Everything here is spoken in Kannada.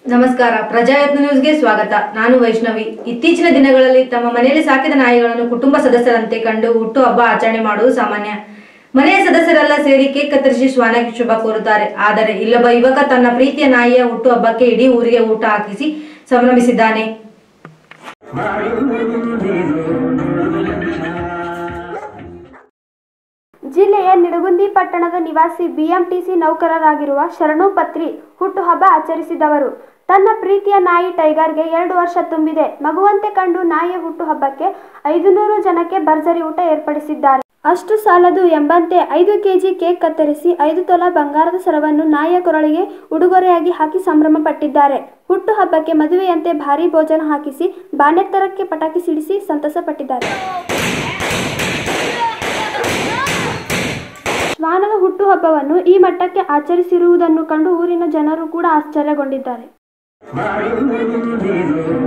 ನಮಸ್ಕಾರ ಪ್ರಜಾಯತ್ನ ನ್ಯೂಸ್ಗೆ ಸ್ವಾಗತ ನಾನು ವೈಷ್ಣವಿ ಇತ್ತೀಚಿನ ದಿನಗಳಲ್ಲಿ ತಮ್ಮ ಮನೆಯಲ್ಲಿ ಸಾಕಿದ ನಾಯಿಗಳನ್ನು ಕುಟುಂಬ ಸದಸ್ಯರಂತೆ ಕಂಡು ಹುಟ್ಟು ಹಬ್ಬ ಆಚರಣೆ ಮಾಡುವುದು ಸಾಮಾನ್ಯ ಮನೆಯ ಸದಸ್ಯರೆಲ್ಲ ಸೇರಿ ಕೇಕ್ ಕತ್ತರಿಸಿ ಶ್ವಾನಕ್ಕೆ ಶುಭ ಕೋರುತ್ತಾರೆ ಆದರೆ ಇಲ್ಲೊಬ್ಬ ಯುವಕ ತನ್ನ ಪ್ರೀತಿಯ ನಾಯಿಯ ಹುಟ್ಟು ಹಬ್ಬಕ್ಕೆ ಇಡೀ ಊರಿಗೆ ಊಟ ಹಾಕಿಸಿ ಸಂಭ್ರಮಿಸಿದ್ದಾನೆ ಜಿಲ್ಲೆಯ ನಿಡಗುಂದಿ ಪಟ್ಟಣದ ನಿವಾಸಿ ಬಿಎಂಟಿಸಿ ನೌಕರರಾಗಿರುವ ಶರಣು ಪತ್ರಿ ಹುಟ್ಟುಹಬ್ಬ ಆಚರಿಸಿದವರು ತನ್ನ ಪ್ರೀತಿಯ ನಾಯಿ ಟೈಗರ್ಗೆ ಎರಡು ವರ್ಷ ತುಂಬಿದೆ ಮಗುವಂತೆ ಕಂಡು ನಾಯಿಯ ಹುಟ್ಟುಹಬ್ಬಕ್ಕೆ ಐದು ನೂರು ಜನಕ್ಕೆ ಭರ್ಜರಿ ಊಟ ಏರ್ಪಡಿಸಿದ್ದಾರೆ ಅಷ್ಟು ಸಾಲದು ಎಂಬಂತೆ ಐದು ಕೆಜಿ ಕೇಕ್ ಕತ್ತರಿಸಿ ಐದು ತೊಲ ಬಂಗಾರದ ಸರವನ್ನು ನಾಯಿಯ ಕೊರಳಿಗೆ ಉಡುಗೊರೆಯಾಗಿ ಹಾಕಿ ಸಂಭ್ರಮ ಪಟ್ಟಿದ್ದಾರೆ ಹುಟ್ಟುಹಬ್ಬಕ್ಕೆ ಮದುವೆಯಂತೆ ಭಾರೀ ಭೋಜನ ಹಾಕಿಸಿ ಬಾನೆತ್ತರಕ್ಕೆ ಪಟಾಕಿ ಸಿಡಿಸಿ ಸಂತಸ ಪಟ್ಟಿದ್ದಾರೆ ಶ್ವಾನದ ಹುಟ್ಟುಹಬ್ಬವನ್ನು ಈ ಮಟ್ಟಕ್ಕೆ ಆಚರಿಸಿರುವುದನ್ನು ಕಂಡು ಊರಿನ ಜನರು ಕೂಡ ಆಶ್ಚರ್ಯಗೊಂಡಿದ್ದಾರೆ